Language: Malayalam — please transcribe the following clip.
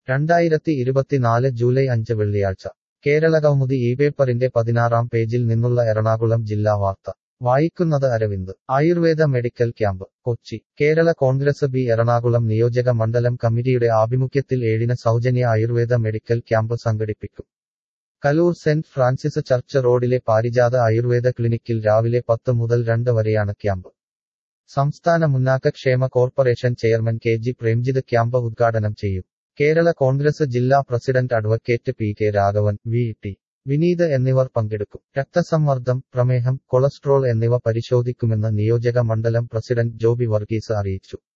രണ്ടായിരത്തി ഇരുപത്തിനാല് ജൂലൈ അഞ്ച് വെള്ളിയാഴ്ച കേരളകൗമുദി ഈ പേപ്പറിന്റെ പതിനാറാം പേജിൽ നിന്നുള്ള എറണാകുളം ജില്ലാ വാർത്ത വായിക്കുന്നത് Aravind Ayurveda medical camp Kochi Kerala Congress B Ernakulam നിയോജക മണ്ഡലം കമ്മിറ്റിയുടെ ആഭിമുഖ്യത്തിൽ ഏഴിന് സൗജന്യ ആയുർവേദ മെഡിക്കൽ ക്യാമ്പ് സംഘടിപ്പിക്കും കലൂർ സെന്റ് ഫ്രാൻസിസ് ചർച്ച് റോഡിലെ പാരിജാത ആയുർവേദ ക്ലിനിക്കിൽ രാവിലെ പത്ത് മുതൽ രണ്ട് വരെയാണ് ക്യാമ്പ് സംസ്ഥാന മുന്നാക്ക ക്ഷേമ corporation chairman K G Premjith camp ഉദ്ഘാടനം ചെയ്യും കേരള കോൺഗ്രസ് ജില്ലാ president advocate P K Raghavan V T Vineeth എന്നിവർ പങ്കെടുക്കും രക്തസമ്മർദ്ദം പ്രമേഹം കൊളസ്ട്രോൾ എന്നിവ പരിശോധിക്കുമെന്ന് നിയോജക മണ്ഡലം പ്രസിഡന്റ് ജോബി വർഗീസ് അറിയിച്ചു